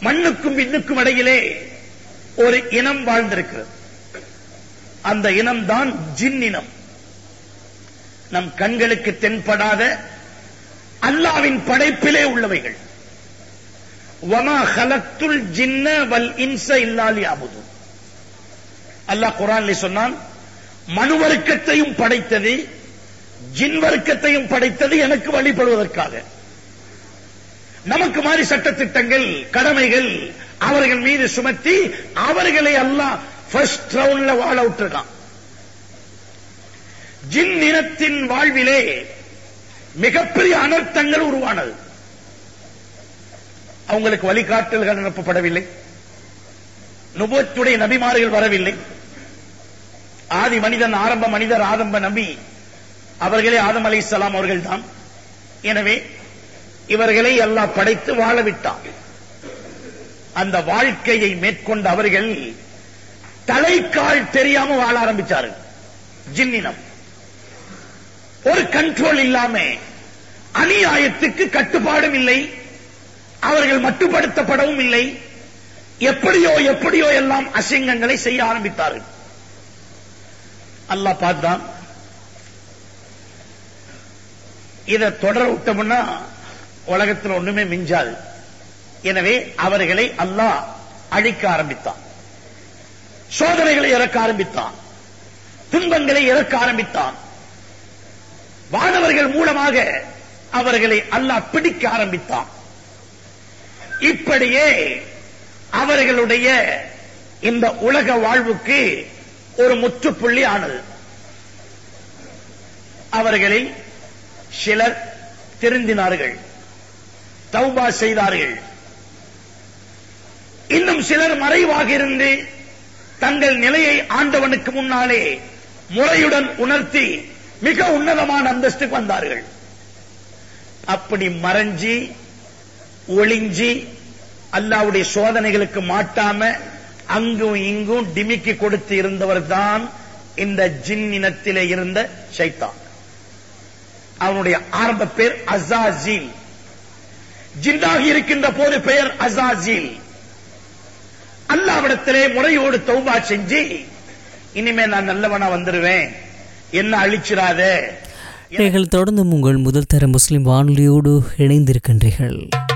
மண்ணுக்கும் விண்ணுக்கும் இடையிலே ஒரு இனம் வாழ்ந்திருக்கிறது அந்த இனம்தான் ஜின் இனம் நம் கண்களுக்கு தென்படாத அல்லாவின் படைப்பிலே உள்ளவைகள் வமா ஹலத்துல் ஜின்ன வல் இன்ச இல்லாலி அபுது அல்லாஹ் குரான்ல சொன்னான் மனு வர்க்கத்தையும் படைத்தது ஜின் வர்க்கத்தையும் படைத்தது எனக்கு வழிபடுவதற்காக நமக்கு மாதிரி சட்டத்திட்டங்கள் கடமைகள் அவர்கள் மீது சுமத்தி அவர்களை அல்லாஹ் ஃபர்ஸ்ட் ரவுண்ட்ல வாழ விட்டுருக்கான் ஜின் இனத்தின் வாழ்விலே மிகப்பெரிய அனர்த்தங்கள் உருவானது அவங்களுக்கு வழிகாட்டல்கள் அனுப்பப்படவில்லை நுபத்துடைய நபிமார்கள் வரவில்லை ஆதி மனிதன் ஆரம்ப மனிதர் ஆரம்ப நபி அவர்களே ஆதம் அலை அவர்கள் தான் எனவே இவர்களை எல்லாம் படைத்து வாழ விட்டான் அந்த வாழ்க்கையை மேற்கொண்ட அவர்கள் தலைக்கால் தெரியாம வாழ ஆரம்பிச்சார்கள் ஜின்னினம் ஒரு கண்ட்ரோல் இல்லாம அநியாயத்துக்கு கட்டுப்பாடும் இல்லை அவர்கள் மட்டுப்படுத்தப்படவும் இல்லை எப்படியோ எப்படியோ எல்லாம் அசிங்கங்களை செய்ய ஆரம்பித்தார்கள் அல்லாஹ் பார்த்தான் இதை தொடர விட்டோம்னா உலகத்தில் ஒண்ணுமே மிஞ்சாது எனவே அவர்களை அல்லாஹ் அழிக்க ஆரம்பித்தான் சோதனைகளை இறக்க ஆரம்பித்தான் துன்பங்களை இறக்க ஆரம்பித்தான் வானவர்கள் மூலமாக அவர்களை அல்லாஹ் பிடிக்க ஆரம்பித்தான் இப்படியே அவர்களுடைய இந்த உலக வாழ்வுக்கு ஒரு முற்றுப்புள்ளி ஆனது அவர்களில் சிலர் திருந்தினார்கள் தௌபா செய்தார்கள் இன்னும் சிலர் மறைவாக இருந்து தங்கள் நிலையை ஆண்டவனுக்கு முன்னாலே முறையுடன் உணர்த்தி மிக உன்னதமான அந்தஸ்துக்கு வந்தார்கள் அப்படி மறைஞ்சி ஒளிஞ்சி அல்லாவுடைய சோதனைகளுக்கு மாட்டாம அங்கும் இங்கும் டிமிக்கி கொடுத்து இருந்தவர் தான் இந்த ஜின் இனத்திலே இருந்த ஷைத்தான் அவனுடைய ஆரம்ப பேர் அசாஜில் ஜின்னாக இருக்கின்ற போது பெயர் அசாஜில் அல்லாவிடத்திலே முறையோடு தௌபா செஞ்சு இனிமே நான் நல்லவனா வந்துருவேன் என்ன அழிச்சிடாத நீங்கள் தொடர்ந்தும் உங்கள் முதல் தர முஸ்லிம் வானொலியோடு இணைந்திருக்கின்றீர்கள்